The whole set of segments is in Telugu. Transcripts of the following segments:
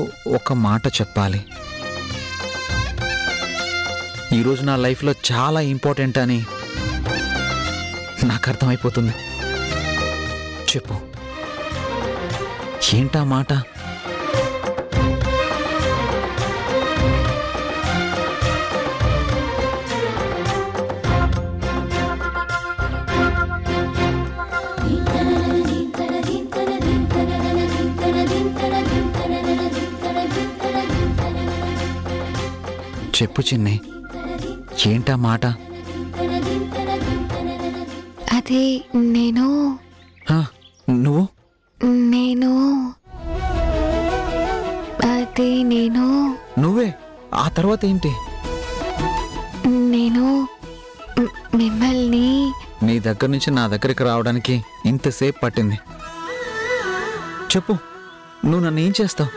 ఒక మాట చెప్పాలి ఈరోజు నా లైఫ్లో చాలా ఇంపార్టెంట్ అని నాకు అర్థమైపోతుంది చెప్పు ఏంటా మాట చెప్పు చిన్ని ఏంటా మాట అదే నేను హా, నువ్వు నేను అదే నేను నువ్వే ఆ తర్వాత ఏంటి నేను మ్- మిమ్మల్ని నీ దగ్గర నుంచి నా దగ్గరికి రావడానికి ఇంతసేపు పట్టింది చెప్పు నువ్వు నన్ను ఏం చేస్తావు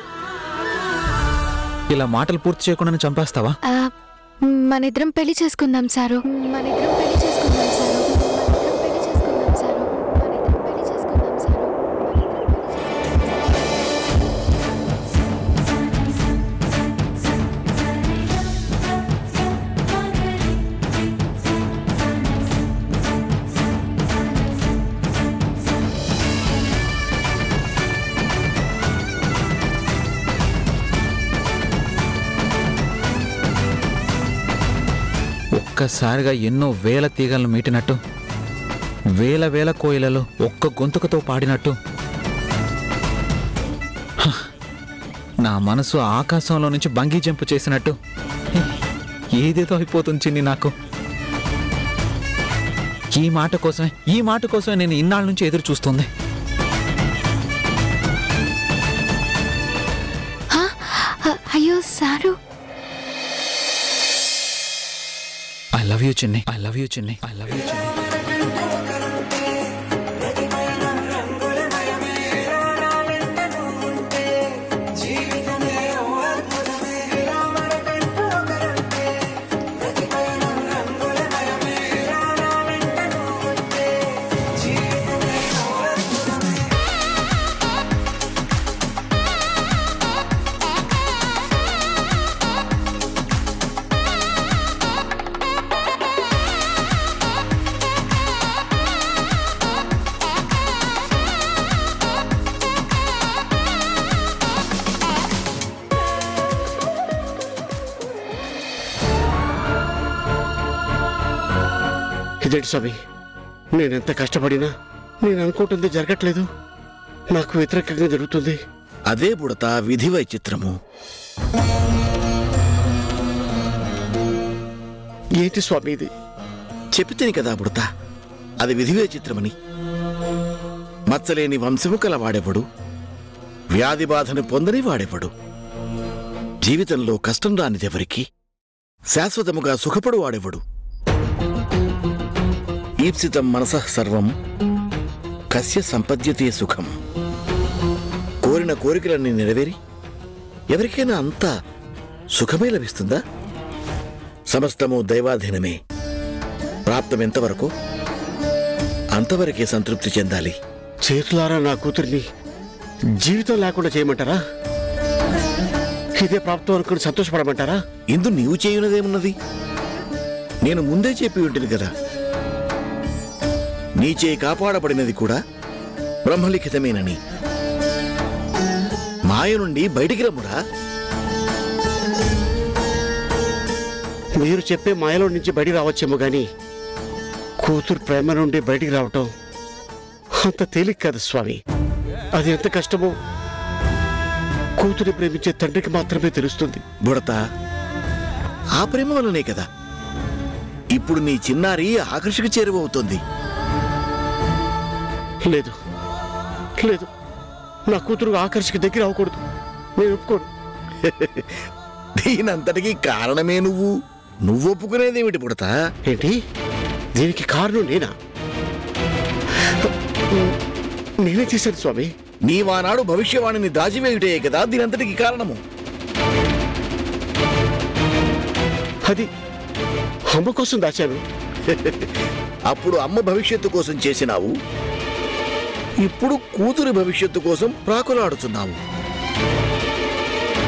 ఇలా మాటలు పూర్తి చేయకుండా చంపేస్తావా ఆ, మనిద్దరం పెళ్లి చేసుకుందాం సారు మనిద్దరం పెళ్లి చేసుకుందాం సారు మనిద్దరం పెళ్లి చేసుకుందాం సారు మనిద్దరం పెళ్లి చేసుకుందాం సారు మనిద్దరం పెళ్లి చేసుకుందాం సారు ఒక్కసారిగా ఎన్నో వేల తీగలను మీటినట్టు వేల వేల కోయిలలో ఒక్క గొంతుకతో పాడినట్టు హ, నా మనసు ఆకాశంలో నుంచి బంగీ జంపు చేసినట్టు ఏదేదో అయిపోతుంది చిన్ని నాకు ఈ మాట కోసమే ఈ మాట కోసమే నేను ఇన్నాళ్ళ నుంచి ఎదురు చూస్తుంది ఆ, ఆ, అయ్యో sir I love you Chinni I love you Chinni I love you Chinni ఇదేంటి స్వామి నేనెంత కష్టపడినా నేను అనుకుంటుంది జరగట్లేదు నాకు వ్యతిరేకంగా జరుగుతుంది అదే బుడత విధి వైచిత్రము ఏంటి స్వామి ఇది చెప్పితేని కదా బుడత అది విధి వైచిత్రమని మచ్చలేని వంశము కల వాడెవడు వ్యాధి బాధను పొందని వాడెవడు జీవితంలో కష్టం రానిదెవరికి శాశ్వతముగా సుఖపడు వాడెవడు ఈప్సితం మనసః సర్వం కస్య సంపద్యతే సుఖం కోరిన కోరికలన్నీ నెరవేరి ఎవరికైనా అంతా సుఖమే లభిస్తుందా సమస్తము దైవాధీనమే ప్రాప్తం ఎంతవరకు అంతవరకే సంతృప్తి చెందాలి చేతులారా నా కూతుర్ని జీవితం లేకుండా చేయమంటారా ఇదే ప్రాప్తం అనుకుని సంతోషపడమంటారా ఇందు నీవు చేయునదేమున్నది నేను ముందే చెప్పి ఉంటుంది కదా నీ చేయి కాపాడబడినది కూడా బ్రహ్మలిఖితమేనని మాయ నుండి బయటికి రమ్మురా మీరు చెప్పే మాయలో నుంచి బయటికి రావచ్చేమో గాని కూతురు ప్రేమ నుండి బయటికి రావటం అంత తేలిక కాదు స్వామి అది ఎంత కష్టమో కూతురి ప్రేమించే తండ్రికి మాత్రమే తెలుస్తుంది బుడత ఆ ప్రేమ వల్లనే కదా ఇప్పుడు నీ చిన్నారి ఆకర్షక చేరువవుతుంది లేదు లేదు నా కూతురు ఆకర్షకి దగ్గర అవ్వకూడదు నేను ఒప్పుకోను దీనంతటికీ కారణమే నువ్వు నువ్వు ఒప్పుకునేదేమిటి బుడతా ఏంటి దీనికి కారణం నేనా నేనే చేశాను స్వామి నీవానాడు భవిష్యవాణిని దాచివేయుటే కదా దీనంతటికి కారణము అది అమ్మ కోసం దాచాను అప్పుడు అమ్మ భవిష్యత్తు కోసం చేసినావు ఇప్పుడు కూతురి భవిష్యత్తు కోసం ప్రాకులాడుతున్నావు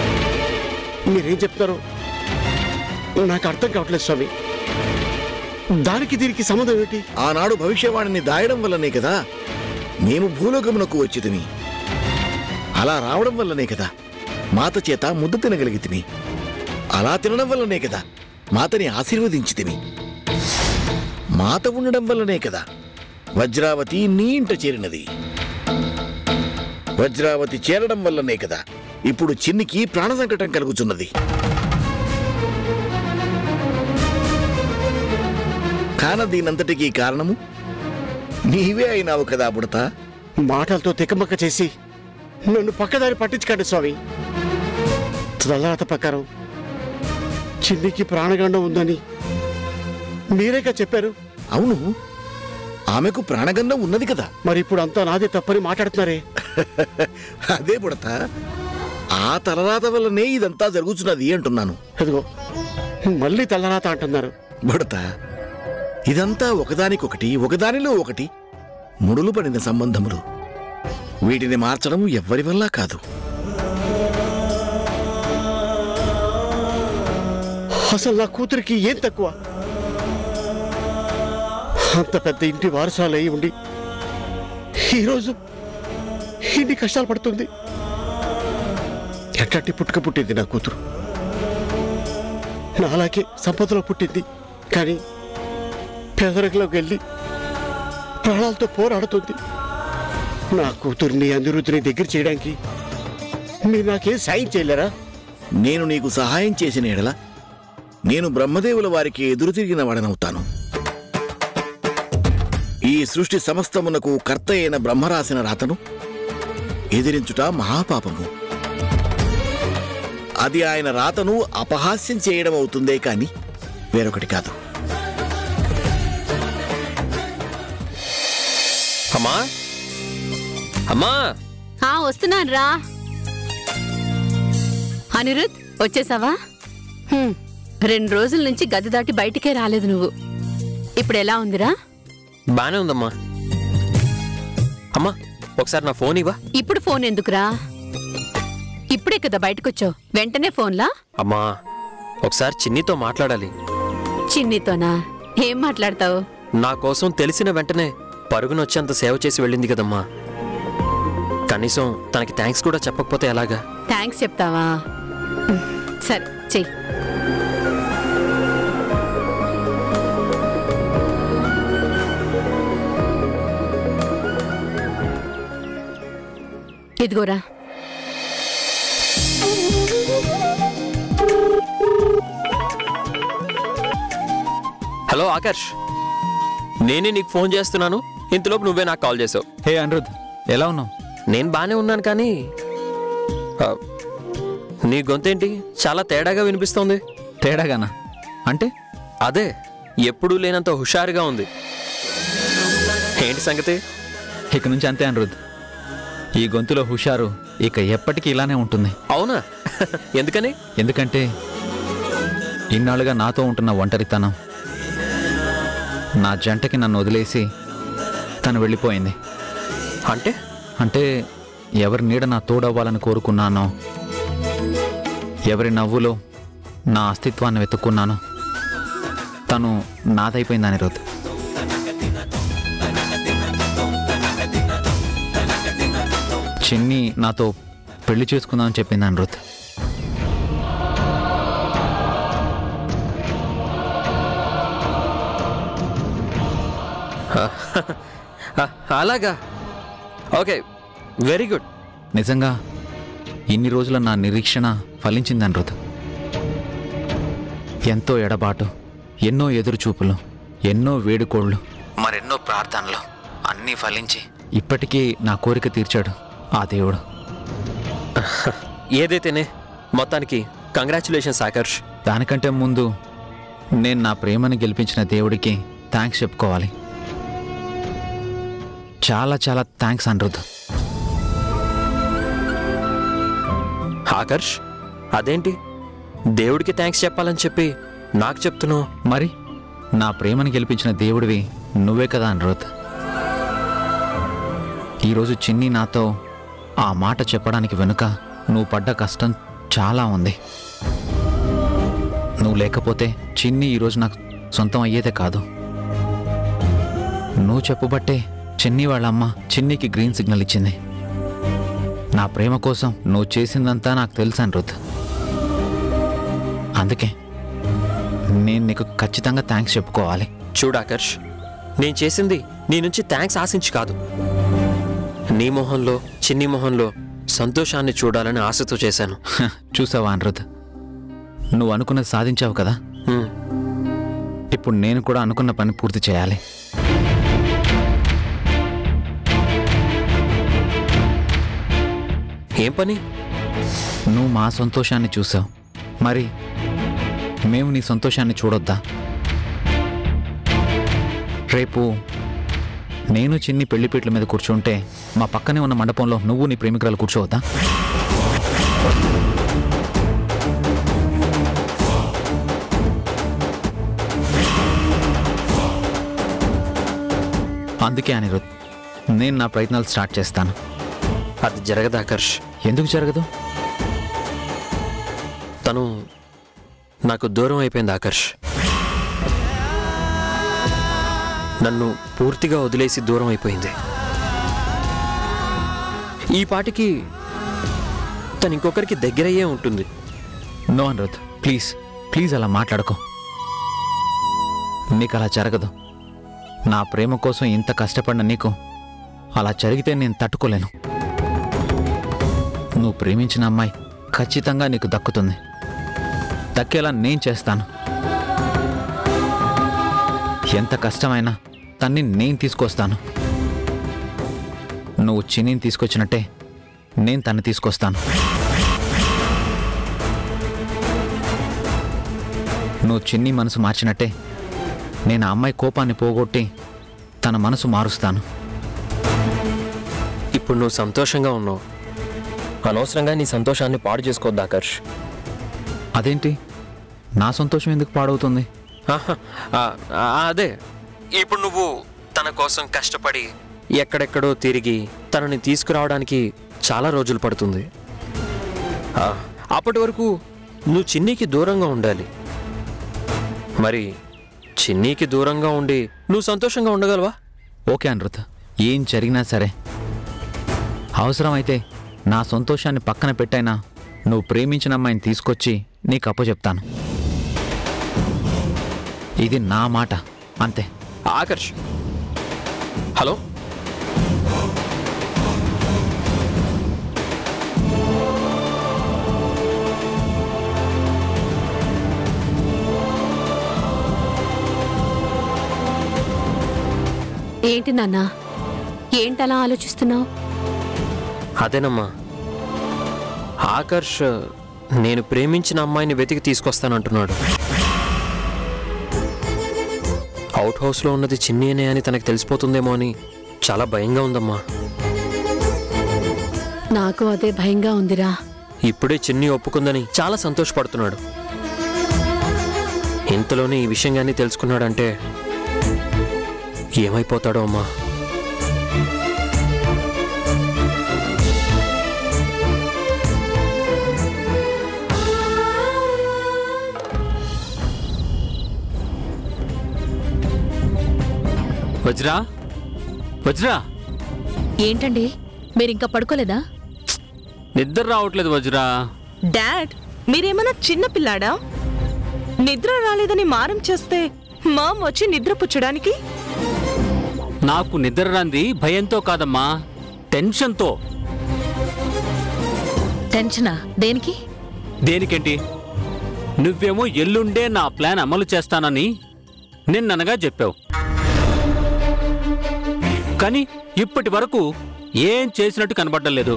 మీరేం చెప్తారో నాకు అర్థం కావట్లేదు స్వామి దానికి దీనికి సంబంధం ఏంటి ఆనాడు భవిష్యవాణిని దాయడం వల్లనే కదా మేము భూలోకమునకు వచ్చితిమి అలా రావడం వల్లనే కదా మాత చేత ముద్ద తినగలిగితిమి అలా తినడం వల్లనే కదా మాతని ఆశీర్వదించితిమి మాత ఉండడం వల్లనే కదా వజ్రావతి నీ ఇంట చేరినది వజ్రావతి చేరడం వల్లనే కదా ఇప్పుడు చిన్నికి ప్రాణ సంకటం కలుగుతున్నది కాన దీనంతటికీ కారణము నీవే అయినావు కదా బుడతా మాటలతో తికమక్క చేసి నన్ను పక్కదారి పట్టించుకోండి స్వామి తలరాత ప్రకారం చిన్నికి ప్రాణగండం ఉందని మీరేగా చెప్పారు అవును ఆమెకు ప్రాణగంధం ఉన్నది కదా మరి ఇప్పుడు అంతా నాదే తప్పని మాట్లాడుతున్నారే అదే బుడతా ఆ తలరాత వల్లనే ఇదంతా జరుగుతున్నది అంటున్నాను అదిగో మళ్ళీ తలరాత అంటున్నారు బుడతా ఇదంతా ఒకదానికొకటి ఒకదానిలో ఒకటి ముడులు పడిన సంబంధములు వీటిని మార్చడం ఎవ్వరి వల్ల కాదు అసలు నా కూతురికి ఏం తక్కువ అంత పెద్ద ఇంటి వారసాలై ఉండి ఈరోజు ఇన్ని కష్టాలు పడుతుంది ఎట్లాంటి పుట్టుక పుట్టింది నా కూతురు నాలాగే సంపదలో పుట్టింది కానీ పేదరికంలోకి వెళ్ళి ప్రాణాలతో పోరాడుతుంది నా కూతుర్ని అనిరుద్ధిని దగ్గర చేయడానికి మీరు నాకేం సాయం చేయలేరా నేను నీకు సహాయం చేసిన ఎడల నేను బ్రహ్మదేవుల వారికి ఎదురు తిరిగిన వాడనవుతాను ఈ సృష్టి సమస్తమునకు కర్త అయిన బ్రహ్మరాసిన రాతను ఎదిరించుట మహాపాపము అది ఆయన రాతను అపహాస్యం చేయడం అవుతుందే కాని వేరొకటి కాదు అమ్మా అమ్మా ఆ వస్తున్నాను రా అనిరుద్ వచ్చేసావా హ్మ్, రెండు రోజుల నుంచి గది దాటి బయటికే రాలేదు నువ్వు ఇప్పుడు ఎలా ఉందిరా బానే ఉందమ్మా అమ్మా ఒకసారి నా ఫోన్ ఇవ్వా ఇప్పుడు ఫోన్ ఎందుకురా ఇప్పుడే కదా బయటకొచ్చావు వెంటనే ఫోన్లా అమ్మా ఒకసారి చిన్నితో మాట్లాడాలి చిన్నితోనా ఏం మాట్లాడతావు నా కోసం తెలిసిన వెంటనే పరుగునొచ్చేంత సేవ చేసి వెళ్ళింది కదమ్మా కనీసం తనకి థ్యాంక్స్ కూడా చెప్పకపోతే ఎలాగా థ్యాంక్స్ చెప్తావా హ్మ్, సరే చెయ్యి ఇదిగోరా హలో ఆకర్ష్ నేనే నీకు ఫోన్ చేస్తున్నాను ఇంతలోపు నువ్వే నాకు కాల్ చేసావు హే అనిరుద్ ఎలా ఉన్నావు నేను బానే ఉన్నాను కానీ ఆ, నీ గొంతేంటి చాలా తేడాగా వినిపిస్తోంది తేడాగానా అంటే అదే ఎప్పుడూ లేనంత హుషారుగా ఉంది ఏంటి సంగతి ఇక నుంచి అంతే అనిరుద్ ఈ గొంతులో హుషారు ఇక ఎప్పటికీ ఇలానే ఉంటుంది అవునా ఎందుకని ఎందుకంటే ఇన్నాళ్ళుగా నాతో ఉంటున్న ఒంటరితనం నా జంటకి నన్ను వదిలేసి తను వెళ్ళిపోయింది అంటే అంటే ఎవరి నీడ నా తోడవ్వాలని కోరుకున్నానో ఎవరి నవ్వులో నా అస్తిత్వాన్ని వెతుక్కున్నానో తను నాదైపోయింది అనిరుద్ చిన్ని నాతో పెళ్లి చేసుకుందామని చెప్పింది అనిరుద్ ఆ, అలాగా ఓకే వెరీ గుడ్ నిజంగా ఇన్ని రోజుల నా నిరీక్షణ ఫలించింది అనిరుద్ ఎంతో ఎడబాటు ఎన్నో ఎదురుచూపులు ఎన్నో వేడుకోళ్ళు మరెన్నో ప్రార్థనలు అన్నీ ఫలించి ఇప్పటికీ నా కోరిక తీర్చాడు ఆ దేవుడు ఏదైతేనే మొత్తానికి కంగ్రాచులేషన్స్ ఆకర్ష్ దానికంటే ముందు నేను నా ప్రేమని గెలిపించిన దేవుడికి థ్యాంక్స్ చెప్పుకోవాలి చాలా చాలా థ్యాంక్స్ అనిరుద్ ఆకర్ష్ అదేంటి దేవుడికి థ్యాంక్స్ చెప్పాలని చెప్పి నాకు చెప్తున్నావు మరి నా ప్రేమని గెలిపించిన దేవుడివి నువ్వే కదా అనిరుద్ ఈరోజు చిన్ని నాతో ఆ మాట చెప్పడానికి వెనుక నువ్వు పడ్డ కష్టం చాలా ఉంది నువ్వు లేకపోతే చిన్ని ఈరోజు నాకు సొంతం అయ్యేదే కాదు నువ్వు చెప్పబట్టే చిన్ని వాళ్ళ అమ్మ చిన్నికి గ్రీన్ సిగ్నల్ ఇచ్చింది నా ప్రేమ కోసం నువ్వు చేసిందంతా నాకు తెలుసు అనిరుద్ అందుకే నేను నీకు ఖచ్చితంగా థ్యాంక్స్ చెప్పుకోవాలి చూడు ఆకర్ష్ నేను చేసింది నీ నుంచి థ్యాంక్స్ ఆశించి కాదు నీ మొహంలో చిన్ని మొహంలో సంతోషాన్ని చూడాలని ఆశతో చేశాను హ, చూసావా అనిరుద్ నువ్వు అనుకున్నది సాధించావు కదా హ్మ్. ఇప్పుడు నేను కూడా అనుకున్న పని పూర్తి చేయాలి ఏం పని నువ్వు మా సంతోషాన్ని చూసావు మరి మేము నీ సంతోషాన్ని చూడొద్దా రేపు నేను చిన్ని పెళ్లిపీట్ల మీద కూర్చుంటే మా పక్కనే ఉన్న మండపంలో నువ్వు నీ ప్రేమికురాలు కూర్చోవద్దా అందుకే అనిరుద్ నేను నా ప్రయత్నాలు స్టార్ట్ చేస్తాను అది జరగదు ఆకర్ష్ ఎందుకు జరగదు తను నాకు దూరం అయిపోయింది ఆకర్ష్ నన్ను పూర్తిగా వదిలేసి దూరం అయిపోయింది ఈ పాటికి తను ఇంకొకరికి దగ్గరయ్యే ఉంటుంది నో అనురుద్ ప్లీజ్ ప్లీజ్ అలా మాట్లాడకు నీకు అలా జరగదు నా ప్రేమ కోసం ఇంత కష్టపడిన నీకు అలా జరిగితే నేను తట్టుకోలేను నువ్వు ప్రేమించిన అమ్మాయి ఖచ్చితంగా నీకు దక్కుతుంది దక్కేలా నేను చేస్తాను ఎంత కష్టమైనా తన్ని నేను తీసుకొస్తాను నువ్వు చిన్నిని తీసుకొచ్చినట్టే నేను తన్ని తీసుకొస్తాను నువ్వు చిన్ని మనసు మార్చినట్టే నేను ఆ అమ్మాయి కోపాన్ని పోగొట్టి తన మనసు మారుస్తాను ఇప్పుడు నువ్వు సంతోషంగా ఉన్నావు అనవసరంగా నీ సంతోషాన్ని పాడు చేసుకోవద్దు ఆకర్ష్ అదేంటి నా సంతోషం ఎందుకు పాడవుతుంది ఆహా, ఆ, ఆ, అదే ఇప్పుడు నువ్వు తన కోసం కష్టపడి ఎక్కడెక్కడో తిరిగి తనని తీసుకురావడానికి చాలా రోజులు పడుతుంది ఆ, అప్పటి వరకు నువ్వు చిన్నీకి దూరంగా ఉండాలి మరి చిన్నీకి దూరంగా ఉండి నువ్వు సంతోషంగా ఉండగలవా ఓకే అనిరుద్ ఏం జరిగినా సరే అవసరమైతే నా సంతోషాన్ని పక్కన పెట్టైనా నువ్వు ప్రేమించిన అమ్మాయిని తీసుకొచ్చి నీకు అప్పచెప్తాను ఇది నా మాట అంతే ఆకర్ష్ హలో ఏంటి నాన్న ఏంటలా ఆలోచిస్తున్నావు అదేనమ్మా ఆకర్ష్ నేను ప్రేమించిన అమ్మాయిని వెతికి తీసుకొస్తానంటున్నాడు అవుట్ హౌస్లో ఉన్నది చిన్నీనే అని తనకు తెలిసిపోతుందేమో అని చాలా భయంగా ఉందమ్మా నాకు అదే భయంగా ఉందిరా ఇప్పుడే చిన్ని ఒప్పుకుందని చాలా సంతోషపడుతున్నాడు ఇంతలోనే ఈ విషయం కానీ తెలుసుకున్నాడంటే ఏమైపోతాడో అమ్మా వజ్రా వజ్రా ఏంటండి మీరింకా పడుకోలేదా నిద్ర రావట్లేదు వజ్రా డాడ్ మీరేమన్నా చిన్న పిల్లాడా నిద్ర రాలేదని మారం చేస్తే మామ్ వచ్చి నిద్ర పుచ్చడానికి నాకు నిద్ర రాంది భయంతో కాదమ్మా టెన్షన్తో టెన్షనా దేనికి దేనికేంటి నువ్వేమో ఎల్లుండే నా ప్లాన్ అమలు చేస్తానని నిన్ననగా చెప్పావు కానీ ఇప్పటి వరకు ఏం చేసినట్టు కనబడడం లేదు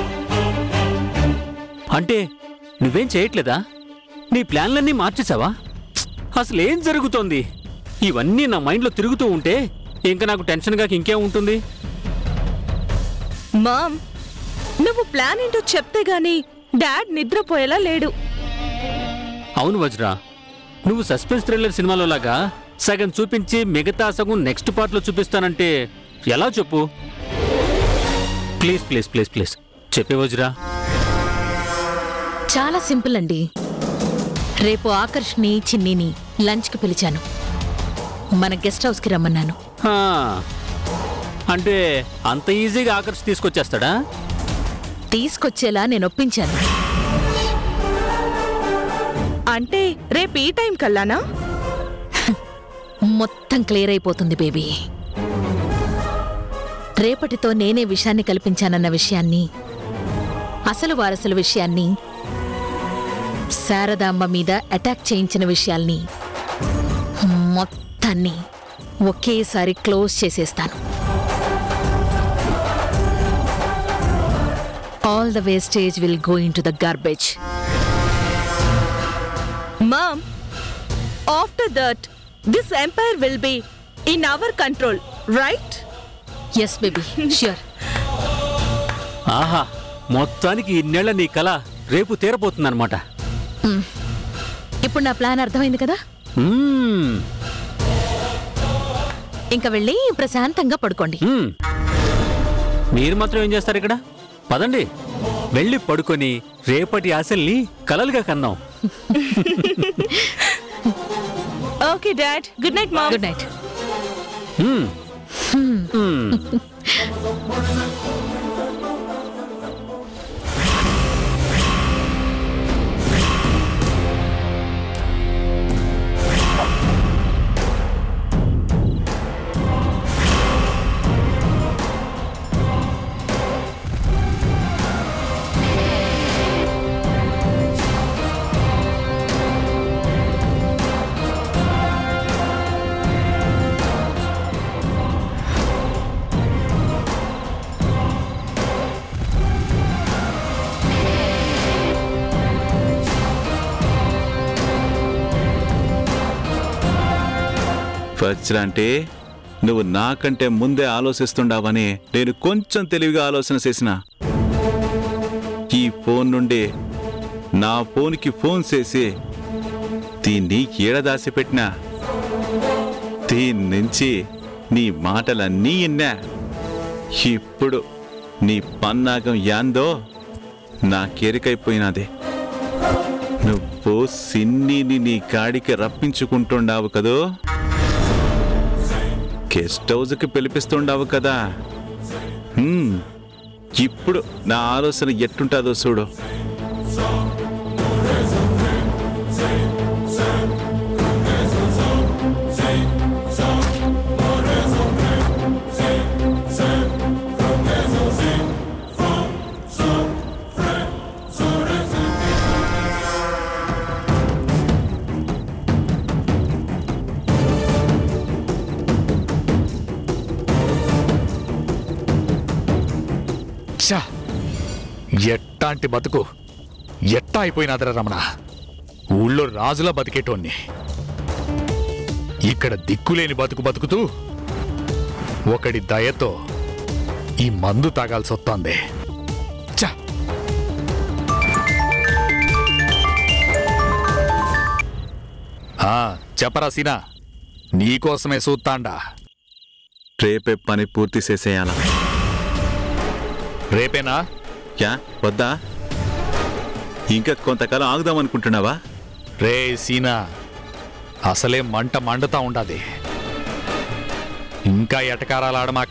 అంటే నువ్వేం చేయట్లేదా నీ ప్లాన్లన్నీ మార్చేసావా అసలు ఏం జరుగుతోంది ఇవన్నీ నా మైండ్లో తిరుగుతూ ఉంటే ఇంకా నాకు టెన్షన్గా ఇంకేం ఉంటుంది మామ్ నువ్వు ప్లాన్ ఏంటో చెప్తే గాని డాడ్ నిద్రపోయేలా లేడు అవును వజ్రా నువ్వు సస్పెన్స్ థ్రిల్లర్ సినిమాలో లాగా సగం చూపించి మిగతా సగం నెక్స్ట్ పార్ట్లో చూపిస్తానంటే ఎలా చెప్పు ప్లీజ్ ప్లీజ్ ప్లీజ్ ప్లీజ్ చెప్పే వజ్రా చాలా సింపుల్ అండి రేపు ఆకర్ష్ని చిన్నిని లంచ్కి పిలిచాను మన గెస్ట్ హౌస్కి రమ్మన్నాను హా. అంటే అంత ఈజీగా ఆకర్షి తీసుకొచ్చేస్తాడా తీసుకొచ్చేలా నేను ఒప్పించాను అంటే రేపు ఈ టైం కల్లానా మొత్తం క్లియర్ అయిపోతుంది బేబీ రేపటితో నేనే విషయాన్ని కల్పించానన్న విషయాన్ని అసలు వారసుల విషయాన్ని శారదాంబ మీద అటాక్ చేయించిన విషయాల్ని మొత్తాన్ని ఒకేసారి క్లోజ్ చేసేస్తాను all the wastage will go into the garbage mom after that this empire will be in our control right yes baby sure ఆహా మొత్తానికి ఇన్నేళ్ల నీ కళ రేపు తీరబోతుందన్నమాట ఇప్పుడు నా ప్లాన్ అర్థమైంది కదా మ్మ్. ఇంకా వెళ్ళి ప్రశాంతంగా పడుకోండి మ్మ్. మీరు మాత్రం ఏం చేస్తారు ఇక్కడ పదండి వెళ్ళి పడుకొని రేపటి ఆశల్ని కలలుగా కన్నాం okay dad good night mom good night hmm. Hmm. Vajra అంటే నువ్వు నాకంటే ముందే ఆలోచిస్తుండావని నేను కొంచెం తెలివిగా ఆలోచన చేసిన ఈ ఫోన్ నుండి నా ఫోన్కి ఫోన్ చేసి దీన్ని ఏడదాసి పెట్టినా దీని నుంచి నీ మాటలన్నీ విన్నా ఇప్పుడు నీ పన్నాగం యాందో నాకెరికైపోయినది నువ్వు సిన్నీని నీ గాడికి రప్పించుకుంటుండావు కదూ గెస్ట్ హౌస్కి పిలిపిస్తుండావు కదా హ్మ్, ఇప్పుడు నా ఆలోచన ఎట్టుంటుందో చూడు ఛా! ఎట్టాంటి బతుకు ఎట్టా అయిపోయినాదరా రమణ ఊళ్ళో రాజులా బతికేటోన్ని ఇక్కడ దిక్కులేని బతుకు బతుకుతూ ఒకడి దయతో ఈ మందు తాగాల్సి వస్తోంది ఛా! ఆ, చెప్పరా సీనా నీకోసమే సూత్తాండా రేపే పని పూర్తి చేసేయాల రేపేనా యా వద్దా ఇంకా కొంతకాలం ఆగుదాం అనుకుంటున్నావా రే సీనా అసలే మంట మండుతా ఉండాది ఇంకా ఎటకారాలాడమాక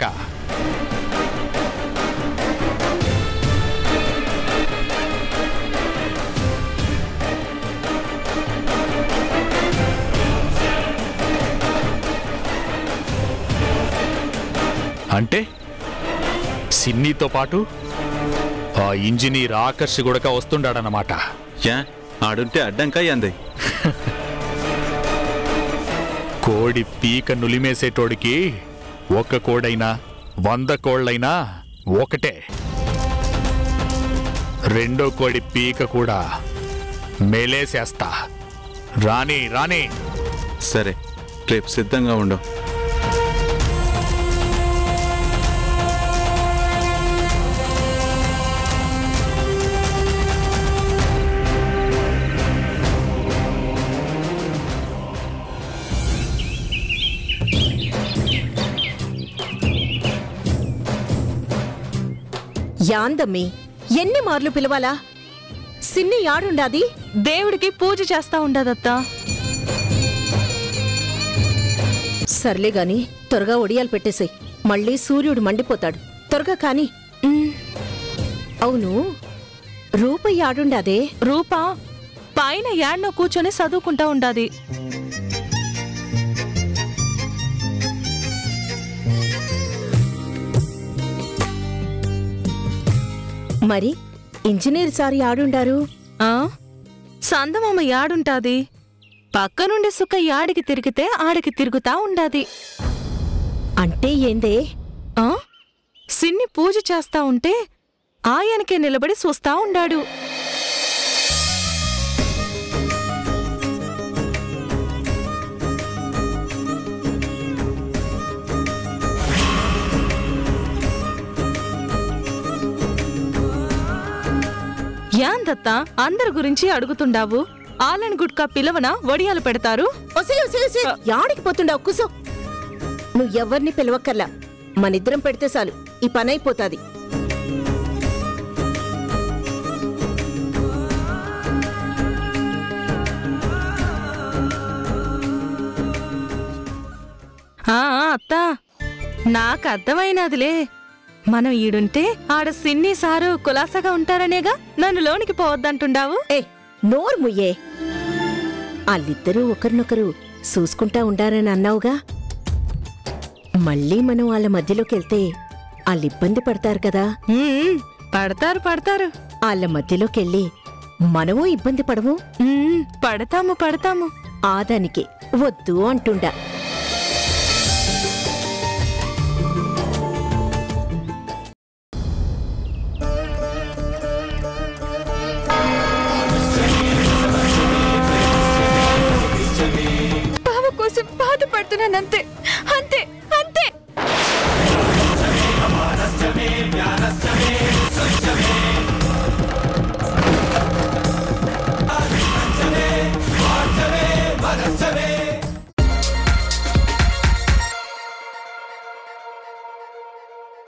అంటే సిన్నీతో పాటు ఆ ఇంజనీర్ ఆకర్షి గుడక వస్తుండాడనమాట యా ఆడుంటే అడ్డంకా యాంది కోడి పీక నులిమేసేటోడికి ఒక్క కోడైనా వంద కోళ్ళైనా ఒకటే రెండో కోడి పీక కూడా మేలేసేస్తా రాని రాని సరే రేపు సిద్ధంగా ఉండు యాందమ్మి ఎన్ని మార్లు పిలవాలా సిన్ని యాడుండాది దేవుడికి పూజ చేస్తా ఉండదత్తా సర్లే గాని త్వరగా ఒడియాలు పెట్టేసేయ్ మళ్ళీ సూర్యుడు మండిపోతాడు త్వరగా కాని అవును రూప యాడుండాదే రూపా పైన యాడ్నో కూర్చొని చదువుకుంటా ఉండాది మరి ఇంజనీర్ సార్ యాడుండారు ఆ సందమామ యాడుంటాది పక్క నుండి సుక్క యాడికి తిరిగితే ఆడికి తిరుగుతా ఉండాది అంటే ఏందే ఆ సిన్ని పూజ చేస్తా ఉంటే ఆయనకే నిలబడి చూస్తా ఉండాడు యాందత్తా అందరి గురించి అడుగుతుండావు ఆలన్ గుట్కా పిలవన వడియాలు పెడతారు ఒసే ఒసే ఒసే యాడికి పోతుండావు కుసో నువ్వు ఎవరిని పిలవక్కర్లా మనిద్దరం పెడితే చాలు ఈ పని అయిపోతాది ఆ ఆ, అత్తా నాకు అర్థమైనదిలే మనం ఈడుంటే ఆడ సిన్ని సారు కులాసగా ఉంటారనేగా నన్ను లోనికి పోవద్దంటుండావు ఏ నోరు ముయ్యే వాళ్ళిద్దరూ ఒకరినొకరు చూసుకుంటా ఉండారని అన్నావుగా మళ్ళీ మనం వాళ్ళ మధ్యలోకి వెళ్తే వాళ్ళు ఇబ్బంది పడతారు కదా ఉమ్, పడతారు పడతారు వాళ్ళ మధ్యలోకి వెళ్ళి మనము ఇబ్బంది పడము ఉమ్, పడతాము పడతాము ఆదానికి వద్దు అంటుండా బావ కోసం బాధపడుతున్నానంతే అంతే